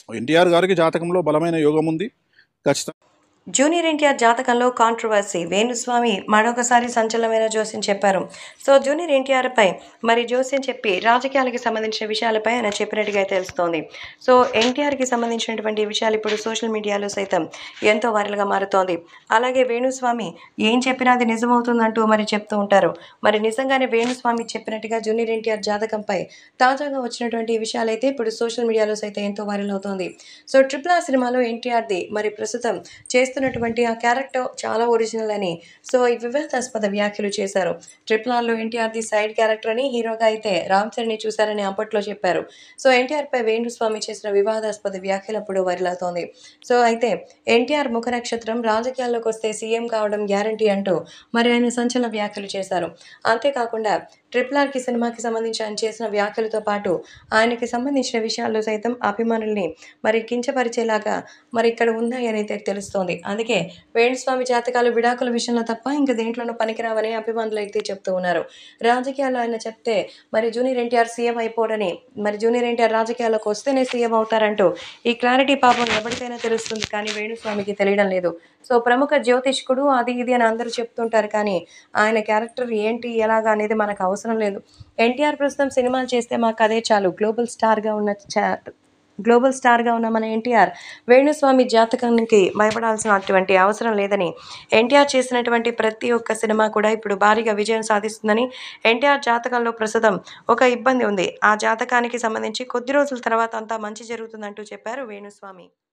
ఎన్టీఆర్ గారికి జాతకంలో బలమైన యోగం ఉంది ఖచ్చితంగా జూనియర్ ఎన్టీఆర్ జాతకంలో కాంట్రవర్సీ వేణుస్వామి మరొకసారి సంచలనమైన జోస్యం చెప్పారు సో జూనియర్ ఎన్టీఆర్పై మరి జోస్యం చెప్పి రాజకీయాలకి సంబంధించిన విషయాలపై ఆయన చెప్పినట్టుగా తెలుస్తోంది సో ఎన్టీఆర్కి సంబంధించినటువంటి విషయాలు ఇప్పుడు సోషల్ మీడియాలో సైతం ఎంతో వైరల్గా మారుతోంది అలాగే వేణుస్వామి ఏం చెప్పినా అది నిజమవుతుందంటూ మరి చెప్తూ ఉంటారు మరి నిజంగానే వేణుస్వామి చెప్పినట్టుగా జూనియర్ ఎన్టీఆర్ జాతకంపై తాజాగా వచ్చినటువంటి ఈ విషయాలైతే ఇప్పుడు సోషల్ మీడియాలో సైతం ఎంతో వైరల్ అవుతోంది సో ట్రిపుల్ ఆర్ సినిమాలో ఎన్టీఆర్ది మరి ప్రస్తుతం చేస్తున్నటువంటి ఆ క్యారెక్టర్ చాలా ఒరిజినల్ అని సో ఈ వివాదాస్పద వ్యాఖ్యలు చేశారు ట్రిపుల్ ఆర్లో ఎన్టీఆర్ది సైడ్ క్యారెక్టర్ అని హీరోగా అయితే రామ్ చరణ్ని చూశారని అప్పట్లో చెప్పారు సో ఎన్టీఆర్ పై వేణుస్వామి చేసిన వివాదాస్పద వ్యాఖ్యలు అప్పుడు వైరల్ అవుతోంది సో అయితే ఎన్టీఆర్ ముఖ నక్షత్రం రాజకీయాల్లోకి వస్తే సీఎం కావడం గ్యారంటీ అంటూ మరి ఆయన సంచలన వ్యాఖ్యలు చేశారు అంతేకాకుండా ట్రిపుల్ ఆర్కి సినిమాకి సంబంధించి ఆయన చేసిన వ్యాఖ్యలతో పాటు ఆయనకి సంబంధించిన విషయాల్లో సైతం అభిమానుల్ని మరి కించపరిచేలాగా మరి ఇక్కడ ఉన్నాయని అయితే తెలుస్తోంది అందుకే వేణుస్వామి జాతకాలు విడాకుల విషయంలో తప్ప ఇంకా దేంట్లోనూ పనికిరావని అభిమానులు అయితే చెప్తూ ఉన్నారు రాజకీయాల్లో ఆయన చెప్తే మరి జూనియర్ ఎన్టీఆర్ సీఎం అయిపోడని మరి జూనియర్ ఎన్టీఆర్ రాజకీయాల్లోకి వస్తేనే సీఎం అవుతారంటూ ఈ క్లారిటీ పాపం ఎవరికైనా తెలుస్తుంది కానీ వేణుస్వామికి తెలియడం లేదు సో ప్రముఖ జ్యోతిష్కుడు అది ఇది అని అందరూ చెప్తుంటారు కానీ ఆయన క్యారెక్టర్ ఏంటి ఎలాగా అనేది మనకు అవసరం లేదు ఎన్టీఆర్ ప్రస్తుతం సినిమాలు చేస్తే మాకు అదే చాలు గ్లోబల్ స్టార్గా ఉన్న చా- గ్లోబల్ స్టార్గా ఉన్న మన ఎన్టీఆర్ వేణుస్వామి జాతకానికి భయపడాల్సినటువంటి అవసరం లేదని ఎన్టీఆర్ చేసినటువంటి ప్రతి ఒక్క సినిమా కూడా ఇప్పుడు భారీగా విజయం సాధిస్తుందని ఎన్టీఆర్ జాతకంలో ప్రస్తుతం ఒక ఇబ్బంది ఉంది ఆ జాతకానికి సంబంధించి కొద్ది రోజుల తర్వాత అంతా మంచి జరుగుతుందంటూ చెప్పారు వేణుస్వామి